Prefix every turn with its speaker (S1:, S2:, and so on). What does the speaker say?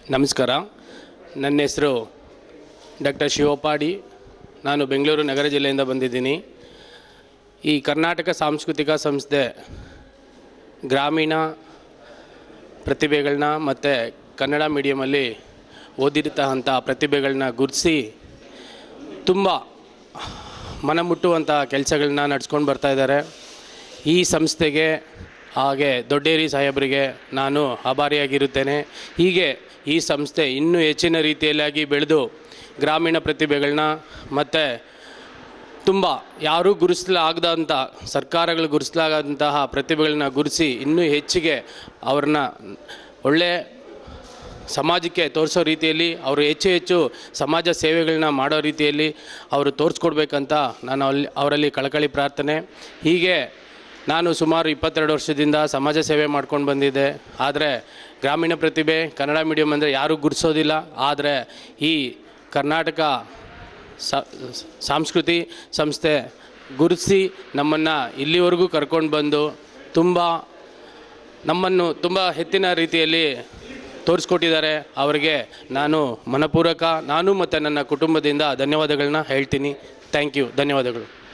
S1: ನಮಸ್ಕಾರ ನನ್ನ ಹೆಸರು ಡಾಕ್ಟರ್ ಶಿವಪಾಡಿ ನಾನು ಬೆಂಗಳೂರು ನಗರ ಜಿಲ್ಲೆಯಿಂದ ಬಂದಿದ್ದೀನಿ ಈ ಕರ್ನಾಟಕ ಸಾಂಸ್ಕೃತಿಕ ಸಂಸ್ಥೆ ಗ್ರಾಮೀಣ ಪ್ರತಿಭೆಗಳನ್ನ ಮತ್ತು ಕನ್ನಡ ಮೀಡಿಯಮಲ್ಲಿ ಓದಿರ್ತಕ್ಕಂಥ ಪ್ರತಿಭೆಗಳನ್ನ ಗುರುತಿಸಿ ತುಂಬ ಮನಮುಟ್ಟುವಂಥ ಕೆಲಸಗಳನ್ನ ನಡ್ಸ್ಕೊಂಡು ಬರ್ತಾ ಇದ್ದಾರೆ ಈ ಸಂಸ್ಥೆಗೆ ಹಾಗೆ ದೊಡ್ಡೇರಿ ಸಾಹೇಬರಿಗೆ ನಾನು ಆಭಾರಿಯಾಗಿರುತ್ತೇನೆ ಹೀಗೆ ಈ ಸಂಸ್ಥೆ ಇನ್ನೂ ಹೆಚ್ಚಿನ ರೀತಿಯಲ್ಲಾಗಿ ಬೆಳೆದು ಗ್ರಾಮೀಣ ಪ್ರತಿಭೆಗಳನ್ನ ಮತ್ತು ತುಂಬ ಯಾರೂ ಗುರುತಿಸಲಾಗದಂಥ ಸರ್ಕಾರಗಳು ಗುರುತಿಸಲಾಗದಂತಹ ಪ್ರತಿಭೆಗಳನ್ನ ಗುರುತಿಸಿ ಇನ್ನೂ ಹೆಚ್ಚಿಗೆ ಅವ್ರನ್ನ ಒಳ್ಳೆ ಸಮಾಜಕ್ಕೆ ತೋರಿಸೋ ರೀತಿಯಲ್ಲಿ ಅವರು ಹೆಚ್ಚು ಹೆಚ್ಚು ಸಮಾಜ ಸೇವೆಗಳನ್ನ ಮಾಡೋ ರೀತಿಯಲ್ಲಿ ಅವರು ತೋರಿಸ್ಕೊಡ್ಬೇಕಂತ ನಾನು ಅಲ್ಲಿ ಅವರಲ್ಲಿ ಕಳಕಳಿ ಪ್ರಾರ್ಥನೆ ಹೀಗೆ ನಾನು ಸುಮಾರು ಇಪ್ಪತ್ತೆರಡು ವರ್ಷದಿಂದ ಸಮಾಜ ಸೇವೆ ಮಾಡ್ಕೊಂಡು ಬಂದಿದ್ದೆ ಆದರೆ ಗ್ರಾಮೀಣ ಪ್ರತಿಭೆ ಕನ್ನಡ ಮೀಡಿಯಮ್ ಅಂದರೆ ಯಾರೂ ಗುರುತಿಸೋದಿಲ್ಲ ಆದರೆ ಈ ಕರ್ನಾಟಕ ಸ- ಸಾಂಸ್ಕೃತಿ ಸಂಸ್ಥೆ ಗುರುತಿಸಿ ನಮ್ಮನ್ನು ಇಲ್ಲಿವರೆಗೂ ಕರ್ಕೊಂಡು ಬಂದು ತುಂಬ ನಮ್ಮನ್ನು ತುಂಬ ಹೆಚ್ಚಿನ ರೀತಿಯಲ್ಲಿ ತೋರಿಸ್ಕೊಟ್ಟಿದ್ದಾರೆ ಅವರಿಗೆ ನಾನು ಮನಪೂರ್ವಕ ನಾನು ಮತ್ತು ನನ್ನ ಕುಟುಂಬದಿಂದ ಧನ್ಯವಾದಗಳನ್ನ ಹೇಳ್ತೀನಿ ಥ್ಯಾಂಕ್ ಯು ಧನ್ಯವಾದಗಳು